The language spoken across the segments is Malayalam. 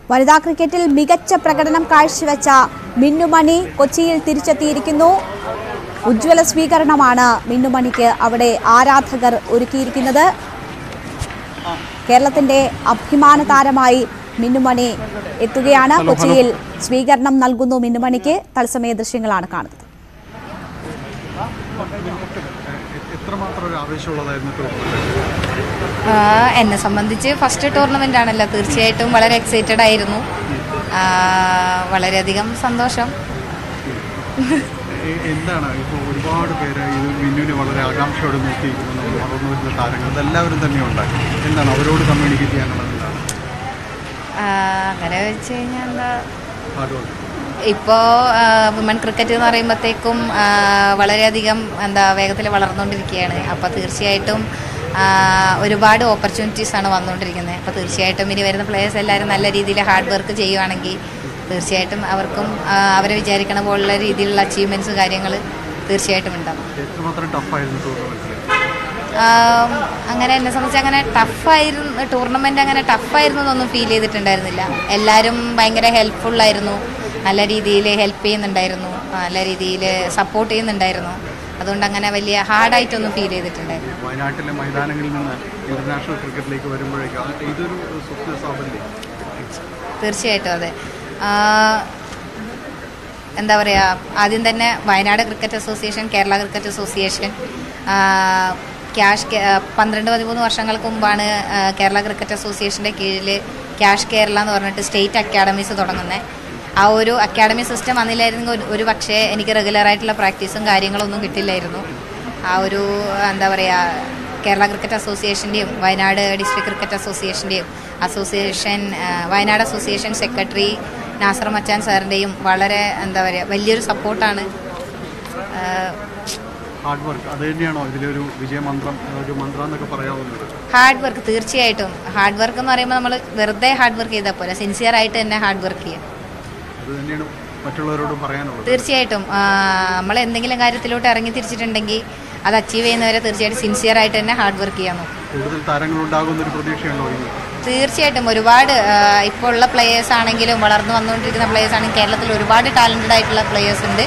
വനിതാ ക്രിക്കറ്റിൽ മികച്ച പ്രകടനം കാഴ്ചവെച്ച മിന്നുമണി കൊച്ചിയിൽ തിരിച്ചെത്തിയിരിക്കുന്നു ഉജ്ജ്വല സ്വീകരണമാണ് മിന്നുമണിക്ക് അവിടെ ആരാധകർ ഒരുക്കിയിരിക്കുന്നത് കേരളത്തിന്റെ അഭിമാന താരമായി മിന്നുമണി എത്തുകയാണ് കൊച്ചിയിൽ സ്വീകരണം നൽകുന്നു മിന്നുമണിക്ക് തത്സമയ ദൃശ്യങ്ങളാണ് കാണുന്നത് എത്രമാത്രം ഒരു ആവേശമുള്ളതായിരുന്നു ടൂർണമെന്റ് ആ, എന്നെ സംബന്ധിച്ച് ഫസ്റ്റ് ടൂർണമെൻ്റ് ആണല്ലോ തീർച്ചയായിട്ടും വളരെ എക്സൈറ്റഡ് ആയിരുന്നു ആ, വളരെയധികം സന്തോഷം എ- എന്താണ് ഇപ്പോൾ ഒരുപാട് പേര് ഇത് മിന്നുവിനെ വളരെ ആകാംക്ഷയോടെ നോക്കിയിരിക്കുന്നു നമ്മൾ വളർന്നു വരുന്ന താരങ്ങൾ അതെല്ലാവരും തന്നെ ഉണ്ട് എന്താണ് അവരോട് കമ്മ്യൂണിക്കേറ്റ് ചെയ്യാനുള്ളത് എന്താണ് ആ, അങ്ങനെ വെച്ച് കഴിഞ്ഞാൽ എന്താ ഹാർഡ് വർക്ക് ഇപ്പോൾ വുമൺ ക്രിക്കറ്റ് എന്ന് പറയുമ്പോഴത്തേക്കും ആ, വളരെയധികം എന്താ വേഗത്തിൽ വളർന്നുകൊണ്ടിരിക്കുകയാണ് അപ്പോൾ തീർച്ചയായിട്ടും ആ, ഒരുപാട് ഓപ്പർച്യൂണിറ്റീസ് ആണ് വന്നുകൊണ്ടിരിക്കുന്നത് അപ്പോൾ തീർച്ചയായിട്ടും ഇനി വരുന്ന പ്ലേയേഴ്സ് എല്ലാവരും നല്ല രീതിയിൽ ഹാർഡ് വർക്ക് ചെയ്യുവാണെങ്കിൽ തീർച്ചയായിട്ടും അവർക്കും ആ, അവരെ വിചാരിക്കണ പോലുള്ള രീതിയിലുള്ള അച്ചീവ്മെൻറ്റ്സ് കാര്യങ്ങൾ തീർച്ചയായിട്ടും ഉണ്ടാവും എത്രമാത്രം ടഫായിരുന്നു ടൂർണമെന്റിൽ ആം, അങ്ങനെ എന്നെ സംബന്ധിച്ച് അങ്ങനെ ടഫായിരുന്നു ടൂർണമെൻ്റ് അങ്ങനെ ടഫായിരുന്നു എന്നൊന്നും ഫീൽ ചെയ്തിട്ടുണ്ടായിരുന്നില്ല എല്ലാവരും ഭയങ്കര ഹെൽപ്ഫുള്ളായിരുന്നു നല്ല രീതിയിൽ ഹെൽപ്പ് ചെയ്യുന്നുണ്ടായിരുന്നു നല്ല രീതിയിൽ സപ്പോർട്ട് ചെയ്യുന്നുണ്ടായിരുന്നു അതുകൊണ്ട് അങ്ങനെ വലിയ ഹാർഡായിട്ടൊന്നും ഫീൽ ചെയ്തിട്ടുണ്ടായിരുന്നു വയനാട്ടിലെ മൈതാനങ്ങളിൽ നിന്ന് ഇന്റർനാഷണൽ ക്രിക്കറ്റിലേക്ക് വരുമ്പോഴേക്കും അത് ഇതൊരു സ്വപ്ന സാഫല്യം തീർച്ചയായിട്ടും അതെ ആ, എന്താ പറയുക ആദ്യം തന്നെ Wayanad cricket association Kerala cricket association ആ, ക്യാഷ് കെ- ആ, പന്ത്രണ്ട് പതിമൂന്ന് വർഷങ്ങൾക്ക് മുമ്പാണ് ആ, കേരള ക്രിക്കറ്റ് അസോസിയേഷൻ്റെ കീഴിൽ ക്യാഷ് കേരള എന്ന് പറഞ്ഞിട്ട് സ്റ്റേറ്റ് അക്കാഡമീസ് തുടങ്ങുന്നത് ആ ഒരു അക്കാഡമി സിസ്റ്റം വന്നില്ലായിരുന്നെങ്കിൽ ഒരു- ഒരു പക്ഷേ എനിക്ക് റെഗുലറായിട്ടുള്ള പ്രാക്ടീസും കാര്യങ്ങളൊന്നും കിട്ടില്ലായിരുന്നു ആ ഒരു എന്താ പറയുക കേരള ക്രിക്കറ്റ് അസോസിയേഷൻ്റെയും വയനാട് ഡിസ്ട്രിക്ട് ക്രിക്കറ്റ് അസോസിയേഷൻ്റെയും അസോസിയേഷൻ ആ, വയനാട് അസോസിയേഷൻ സെക്രട്ടറി നാസർ മച്ചാൻ സാറിൻ്റെയും വളരെ എന്താ പറയുക വലിയൊരു സപ്പോർട്ടാണ് ഹാർഡ് വർക്ക് അത് തന്നെയാണോ ഇതിലൊരു വിജയമന്ത്രം ഒരു മന്ത്രം എന്നൊക്കെ പറയാവുന്നത് ഹാർഡ് വർക്ക് തീർച്ചയായിട്ടും ഹാർഡ് വർക്ക് എന്ന് പറയുമ്പോൾ നമ്മൾ വെറുതെ ഹാർഡ് വർക്ക് ചെയ്താൽ പോലെ സിൻസിയർ ആയിട്ട് തന്നെ ഹാർഡ് വർക്ക് ചെയ്യുക അത് തന്നെയാണ് മറ്റുള്ളവരോടും പറയാനുള്ളത് തീർച്ചയായിട്ടും നമ്മൾ എന്തെങ്കിലും കാര്യത്തിലോട്ട് ഇറങ്ങി തിരിച്ചിട്ടുണ്ടെങ്കിൽ അത് അച്ചീവ് ചെയ്യുന്നവരെ തീർച്ചയായിട്ടും സിൻസിയർ ആയിട്ട് തന്നെ ഹാർഡ് വർക്ക് ചെയ്യാൻ നോക്കും കൂടുതൽ താരങ്ങളുണ്ടാകുന്ന ഒരു പ്രതീക്ഷയുണ്ടോ ഇനി തീർച്ചയായിട്ടും ഒരുപാട് ഇപ്പോൾ ഉള്ള പ്ലേയേഴ്സ് ആണെങ്കിലും വളർന്നു വന്നുകൊണ്ടിരിക്കുന്ന പ്ലേയേഴ്സ് ആണെങ്കിലും കേരളത്തിൽ ഒരുപാട് ടാലൻറ്റഡ് ആയിട്ടുള്ള പ്ലേയേഴ്സ് ഉണ്ട്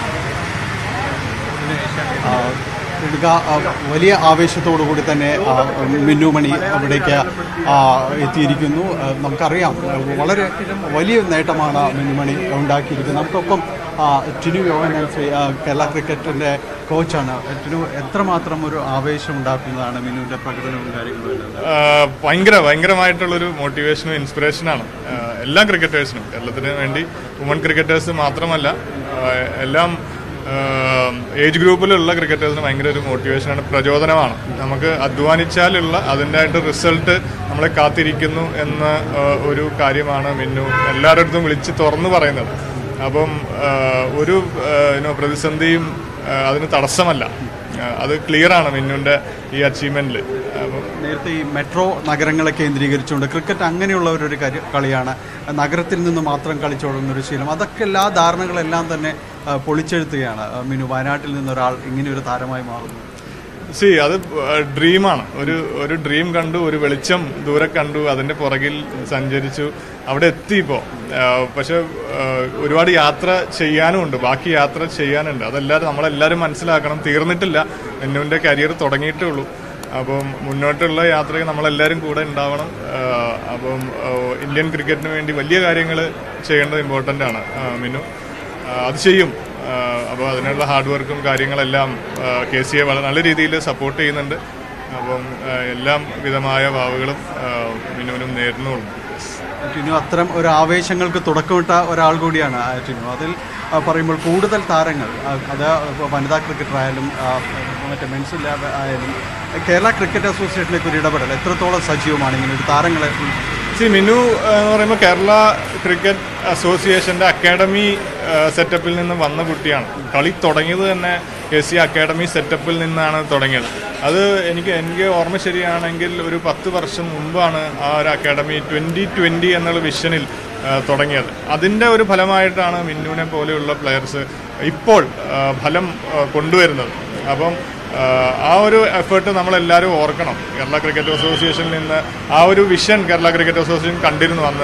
ആ, എടുക്ക ആ, വലിയ ആവേശത്തോടു കൂടി തന്നെ ആ, മിന്നുമണി അവിടേക്ക് ആ, എത്തിയിരിക്കുന്നു ആ, നമുക്കറിയാം ആ, വളരെ വലിയ നേട്ടമാണ് മിന്നുമണി ഉണ്ടാക്കിയിരിക്കുന്നത് നമുക്കൊപ്പം ആ, ടിനു യോഹനൻ ശ്രീ ആ, കേരള ക്രിക്കറ്റിൻ്റെ കോച്ചാണ് ടിനു എത്രമാത്രം ഒരു ആവേശം ഉണ്ടാക്കുന്നതാണ് മിന്നുവിൻ്റെ പ്രകടനവും കാര്യങ്ങളും എല്ലാം ആഹ് ഭയങ്കര ഭയങ്കരമായിട്ടുള്ളൊരു മോട്ടിവേഷനും ഇൻസ്പിറേഷനാണ് ആഹ് എല്ലാ ക്രിക്കറ്റേഴ്സിനും കേരളത്തിന് വേണ്ടി വുമൺ ക്രിക്കറ്റേഴ്സ് മാത്രമല്ല ആഹ് എല്ലാം ഏജ് ഗ്രൂപ്പിലുള്ള ക്രിക്കറ്റേഴ്സിന് ഭയങ്കര ഒരു മോട്ടിവേഷനാണ് പ്രചോദനമാണ് നമുക്ക് അധ്വാനിച്ചാലുള്ള അതിൻ്റെ ആയിട്ട് റിസൾട്ട് നമ്മളെ കാത്തിരിക്കുന്നു എന്ന ആഹ് ഒരു കാര്യമാണ് മിന്നു എല്ലാവരുടെ അടുത്തും വിളിച്ച് തുറന്നു പറയുന്നത് അപ്പം ആഹ് ഒരു ആഹ് you know, പ്രതിസന്ധിയും ആഹ് അതിന് തടസ്സമല്ല ആഹ് അത് ക്ലിയറാണ് മിന്നുൻ്റെ ഈ അച്ചീവ്മെൻറ്റിൽ അപ്പം നേരത്തെ ഈ മെട്രോ നഗരങ്ങളെ കേന്ദ്രീകരിച്ചുകൊണ്ട് ക്രിക്കറ്റ് അങ്ങനെയുള്ളവരൊരു കരി കളിയാണ് നഗരത്തിൽ നിന്ന് മാത്രം കളിച്ചോടുന്ന ഒരു ശീലം അതൊക്കെ എല്ലാ ധാരണകളെല്ലാം തന്നെ ആ, പൊളിച്ചെഴുത്തുകയാണ് ആ, മിനു വയനാട്ടിൽ നിന്നൊരാൾ ഇങ്ങനെ ഒരു താരമായി മാറുന്നു സി അത് ഡ്രീമാണ് ഒരു ഒരു ഡ്രീം കണ്ടു ഒരു വെളിച്ചം ദൂരെ കണ്ടു അതിൻ്റെ പുറകിൽ സഞ്ചരിച്ചു അവിടെ എത്തി ഇപ്പോൾ പക്ഷെ ഒരുപാട് യാത്ര ചെയ്യാനും ഉണ്ട് ബാക്കി യാത്ര ചെയ്യാനുണ്ട് അതെല്ലാവരും നമ്മളെല്ലാവരും മനസ്സിലാക്കണം തീർന്നിട്ടില്ല എന്നുവിൻ്റെ കരിയർ തുടങ്ങിയിട്ടേ ഉള്ളൂ അപ്പം മുന്നോട്ടുള്ള യാത്രയിൽ നമ്മളെല്ലാവരും കൂടെ ഉണ്ടാവണം ആ, അപ്പം ആ, ഇന്ത്യൻ ക്രിക്കറ്റിന് വേണ്ടി വലിയ കാര്യങ്ങൾ ചെയ്യേണ്ടത് ഇമ്പോർട്ടൻ്റ് ആണ് ആ, മിനു ആ, അത് ചെയ്യും അപ്പോൾ അതിനുള്ള ഹാർഡ് വർക്കും കാര്യങ്ങളെല്ലാം കെ സി എ വളരെ നല്ല രീതിയിൽ സപ്പോർട്ട് ചെയ്യുന്നുണ്ട് അപ്പം ആ, എല്ലാം വിധമായ ഭാവുകളും ആ, മിനുവിനും നേരുന്നുള്ളൂ ടിനു അത്തരം ഒരു ആവേശങ്ങൾക്ക് തുടക്കമിട്ട ഒരാൾ കൂടിയാണ് ആ ടിനു അതിൽ ആ, പറയുമ്പോൾ കൂടുതൽ താരങ്ങൾ ആ, അത് ഇപ്പോൾ വനിതാ ക്രിക്കറ്റർ ആയാലും ആ, മറ്റേ മെൻസ് ലാബ് ആയാലും കേരള ക്രിക്കറ്റ് അസോസിയേഷനിലേക്ക് ഒരു ഇടപെടൽ എത്രത്തോളം സജീവമാണ് ഇങ്ങനെ ഒരു താരങ്ങളെ സി മിനു ആ, എന്ന് പറയുമ്പോൾ കേരള ക്രിക്കറ്റ് അസോസിയേഷൻ്റെ അക്കാഡമി സെറ്റപ്പിൽ നിന്ന് വന്ന കുട്ടിയാണ് കളി തുടങ്ങിയത് തന്നെ കെ സി അക്കാഡമി സെറ്റപ്പിൽ നിന്നാണ് തുടങ്ങിയത് അത് എനിക്ക് എനിക്ക് ഓർമ്മ ശരിയാണെങ്കിൽ ഒരു പത്ത് വർഷം മുമ്പാണ് ആ ഒരു അക്കാഡമി ട്വൻ്റി ട്വൻ്റി എന്നുള്ള വിഷനിൽ ആ, തുടങ്ങിയത് അതിൻ്റെ ഒരു ഫലമായിട്ടാണ് മിന്നുവിനെ പോലെയുള്ള പ്ലെയേഴ്സ് ഇപ്പോൾ ആ, ഫലം ആ, കൊണ്ടുവരുന്നത് അപ്പം ആഹ് ആ ഒരു എഫേർട്ട് നമ്മളെല്ലാവരും ഓർക്കണം കേരള ക്രിക്കറ്റ് അസോസിയേഷനിൽ നിന്ന് ആ ഒരു വിഷൻ കേരള ക്രിക്കറ്റ് അസോസിയേഷൻ കണ്ടിരുന്നു അന്ന്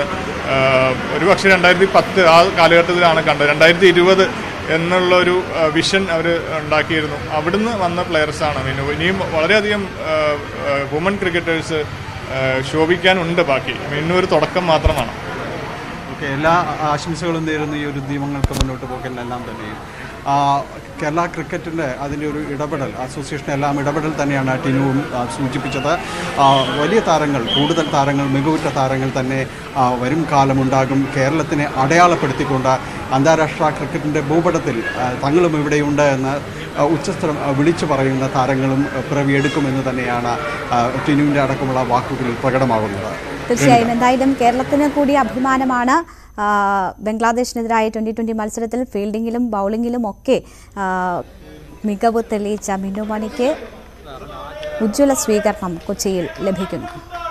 ആഹ് ഒരു പക്ഷേ രണ്ടായിരത്തി പത്ത് ആ കാലഘട്ടത്തിലാണ് കണ്ടത് രണ്ടായിരത്തി ഇരുപത് എന്നുള്ള ഒരു വിഷൻ അവർ ഉണ്ടാക്കിയിരുന്നു അവിടുന്ന് വന്ന പ്ലെയേഴ്സാണ് മിന്നു ഇനിയും വളരെയധികം വുമൺ ക്രിക്കറ്റേഴ്സ് ശോഭിക്കാനുണ്ട് ബാക്കി മിന്നു ഒരു തുടക്കം മാത്രമാണ് ഓക്കെ എല്ലാ ആശംസകളും നേരുന്ന ഈ ഒരു ദീപങ്ങൾക്ക് മുന്നോട്ട് പോകലിനെല്ലാം തന്നെയും ആ, കേരള ക്രിക്കറ്റിൻ്റെ അതിൻ്റെ ഒരു ഇടപെടൽ അസോസിയേഷൻ എല്ലാം ഇടപെടൽ തന്നെയാണ് ടിനുവും ആ, സൂചിപ്പിച്ചത് ആ, വലിയ താരങ്ങൾ കൂടുതൽ താരങ്ങൾ മികവുറ്റ താരങ്ങൾ തന്നെ ആ, വരും കാലമുണ്ടാകും കേരളത്തിനെ അടയാളപ്പെടുത്തിക്കൊണ്ട് അന്താരാഷ്ട്ര ക്രിക്കറ്റിൻ്റെ ഭൂപടത്തിൽ ആ, തങ്ങളും ഇവിടെയുണ്ട് എന്ന് ആ, ഉച്ചസ്ഥലം ആ, വിളിച്ചു പറയുന്ന താരങ്ങളും ആ, പിറവിയെടുക്കുമെന്ന് തന്നെയാണ് ആ, ടിനുവിൻ്റെ അടക്കമുള്ള വാക്കുകളിൽ പ്രകടമാകുന്നത് തീർച്ചയായും എന്തായാലും കേരളത്തിന് കൂടി അഭിമാനമാണ് ആ, ബംഗ്ലാദേശിനെതിരായ ട്വൻ്റി ട്വൻ്റി മത്സരത്തിൽ ഫീൽഡിങ്ങിലും ബൗളിങ്ങിലും ഒക്കെ ആ, മികവ് തെളിയിച്ച മിന്നു മണിക്ക് ഉജ്ജ്വല സ്വീകരണം കൊച്ചിയിൽ ലഭിക്കുന്നു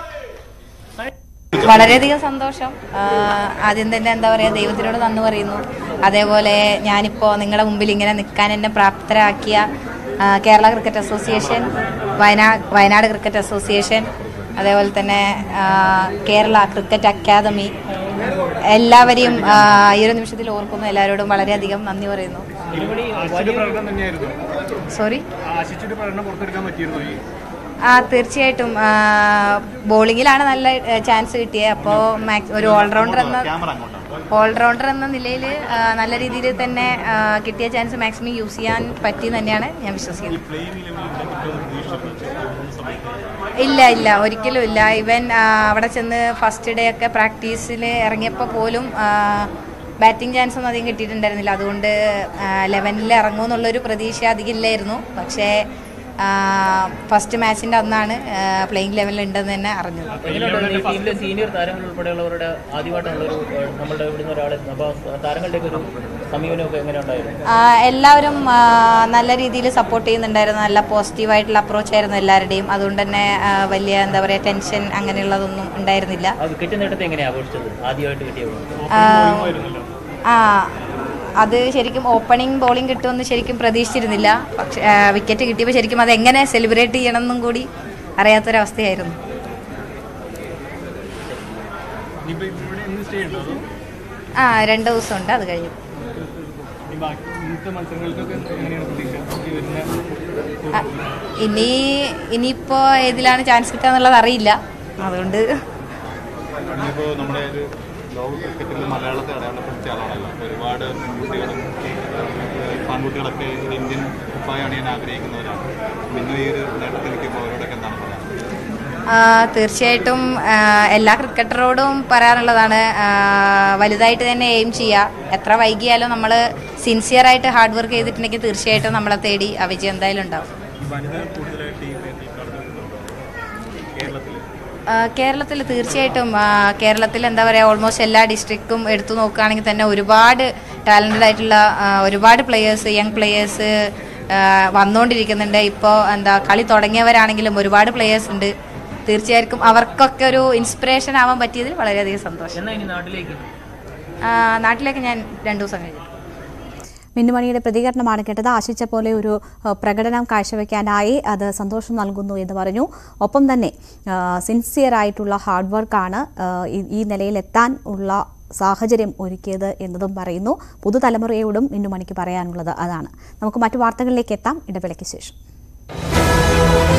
വളരെയധികം സന്തോഷം ആ, ആദ്യം തന്നെ എന്താ പറയുക ദൈവത്തിനോട് നന്ദി പറയുന്നു അതേപോലെ ഞാനിപ്പോൾ നിങ്ങളുടെ മുമ്പിൽ ഇങ്ങനെ നിൽക്കാൻ എന്നെ പ്രാപ്തരാക്കിയ ആ, Kerala cricket association Wayanad Wayanad cricket association അതേപോലെ തന്നെ ആ, കേരള ക്രിക്കറ്റ് അക്കാദമി എല്ലാവരെയും ആ, ഈ ഒരു നിമിഷത്തിൽ ഓർക്കുന്നു എല്ലാവരോടും വളരെയധികം നന്ദി പറയുന്നു സോറി ആ തീർച്ചയായിട്ടും ആ, ബോളിങ്ങിലാണ് നല്ല ആ, ചാൻസ് കിട്ടിയത് അപ്പോൾ മാക്സ് ഒരു ഓൾറൗണ്ടർ എന്ന ഓൾറൗണ്ടർ എന്ന നിലയിൽ ആ, നല്ല രീതിയിൽ തന്നെ ആ, കിട്ടിയ ചാൻസ് മാക്സിമം യൂസ് ചെയ്യാൻ പറ്റി തന്നെയാണ് ഞാൻ വിശ്വസിക്കുന്നത് ഇല്ല ഇല്ല ഒരിക്കലും ഇല്ല ഇവൻ ആ, അവിടെ ചെന്ന് ഫസ്റ്റ് ഡേ ഒക്കെ പ്രാക്ടീസിൽ ഇറങ്ങിയപ്പോൾ പോലും ബാറ്റിംഗ് ചാൻസ് ഒന്നും അധികം കിട്ടിയിട്ടുണ്ടായിരുന്നില്ല അതുകൊണ്ട് ലെവനിൽ ഇറങ്ങുമെന്നുള്ളൊരു പ്രതീക്ഷ അധികം ഇല്ലായിരുന്നു പക്ഷേ ഫസ്റ്റ് മാച്ചിൻ്റെ അന്നാണ് പ്ലേയിങ് ലെവലിൽ ഉണ്ടെന്ന് തന്നെ അറിഞ്ഞത് എങ്ങനെയുണ്ട് ഈ ടീമിലെ സീനിയർ താരങ്ങൾ ഉൾപ്പെടെയുള്ളവരുടെ ആദ്യമായിട്ടുള്ളൊരു ഏഹ്, നമ്മളുടെ ഇവിടുന്ന് ഒരാൾ അപ്പോൾ താരങ്ങളുടെയൊക്കെ ഒരു സമീപനമൊക്കെ എങ്ങനെ ഉണ്ടായിരുന്നു ആ, എല്ലാവരും ആ, നല്ല രീതിയിൽ സപ്പോർട്ട് ചെയ്യുന്നുണ്ടായിരുന്നു നല്ല പോസിറ്റീവായിട്ടുള്ള അപ്രോച്ച് ആയിരുന്നു എല്ലാവരുടെയും അതുകൊണ്ട് തന്നെ ആ, വലിയ എന്താ പറയുക ടെൻഷൻ അങ്ങനെയുള്ളതൊന്നും ഉണ്ടായിരുന്നില്ല ആ വിക്കറ്റ് നേട്ടത്തെ എങ്ങനെയാണ് ആഘോഷിച്ചത് ആദ്യമായിട്ട് കിട്ടിയത് ആ, ആ അത് ശരിക്കും ഓപ്പണിംഗ് ബോളിംഗ് കിട്ടുമെന്ന് ശരിക്കും പ്രതീക്ഷിച്ചിരുന്നില്ല പക്ഷേ വിക്കറ്റ് കിട്ടിയപ്പോൾ ശരിക്കും അത് എങ്ങനെ സെലിബ്രേറ്റ് ചെയ്യണം എന്നും കൂടി അറിയാത്തൊരവസ്ഥയായിരുന്നു ആ രണ്ട് ദിവസമുണ്ട് അത് കഴിഞ്ഞു ആ, ഇനി ഇനിയിപ്പോ ഏതിലാണ് ചാൻസ് കിട്ടുക എന്നുള്ളത് അറിയില്ല അതുകൊണ്ട് ഇനിയിപ്പോൾ നമ്മുടെ ഒരു ലോക ക്രിക്കറ്റിൽ മലയാളത്തെ അടയാളപ്പെടുത്തിയ ആളാണല്ലോ ഒരുപാട് പെൺകുട്ടികളും ആൺകുട്ടികളൊക്കെ ഒരു ഇന്ത്യൻ കുപ്പായ അണിയാൻ ആഗ്രഹിക്കുന്നവരാണ് ഇന്ന് ഈ ഒരു നേട്ടത്തിലേക്കുമ്പോൾ അവരോടൊക്കെ എന്താണ് പറയാൻ ആ, തീർച്ചയായിട്ടും ആ, എല്ലാ ക്രിക്കറ്ററോടും പറയാനുള്ളതാണ് ആ, വലുതായിട്ട് തന്നെ എയിം ചെയ്യുക എത്ര വൈകിയാലും നമ്മൾ സിൻസിയറായിട്ട് ഹാർഡ് വർക്ക് ചെയ്തിട്ടുണ്ടെങ്കിൽ തീർച്ചയായിട്ടും നമ്മളെ തേടി ആ വിജയം എന്തായാലും ഉണ്ടാവും കേരളത്തിൽ തീർച്ചയായിട്ടും ആ, കേരളത്തിൽ എന്താ പറയുക ഓൾമോസ്റ്റ് എല്ലാ ഡിസ്ട്രിക്റ്റും എടുത്തു നോക്കുകയാണെങ്കിൽ തന്നെ ഒരുപാട് ടാലൻറ്റഡ് ആയിട്ടുള്ള ആ, ഒരുപാട് പ്ലെയേഴ്സ് യങ് പ്ലെയേഴ്സ് വന്നുകൊണ്ടിരിക്കുന്നുണ്ട് ഇപ്പോൾ എന്താ കളി തുടങ്ങിയവരാണെങ്കിലും ഒരുപാട് പ്ലെയേഴ്സ് ഉണ്ട് തീർച്ചയായിട്ടും അവർക്കൊക്കെ ഒരു ഇൻസ്പിറേഷൻ ആവാൻ പറ്റിയതിൽ വളരെയധികം സന്തോഷം എന്നാൽ ഇനി നാട്ടിലേക്ക് ആ, നാട്ടിലേക്ക് ഞാൻ രണ്ടു ദിവസം കഴിഞ്ഞു മിന്നുമണിയുടെ പ്രതികരണമാണ് കേട്ടത് ആശിച്ച പോലെ ഒരു ഏഹ്, പ്രകടനം കാഴ്ചവെക്കാനായി അത് സന്തോഷം നൽകുന്നു എന്ന് പറഞ്ഞു ഒപ്പം തന്നെ സിൻസിയർ ആയിട്ടുള്ള ഹാർഡ് വർക്കാണ് ഏഹ്, ഈ- ഈ നിലയിലെത്താൻ ഉള്ള സാഹചര്യം ഒരുക്കിയത് എന്നതും പറയുന്നു പുതുതലമുറയോടും മിന്നുമണിക്ക് പറയാനുള്ളത് അതാണ് നമുക്ക് മറ്റു വാർത്തകളിലേക്ക് എത്താം ഇടവേളയ്ക്ക് ശേഷം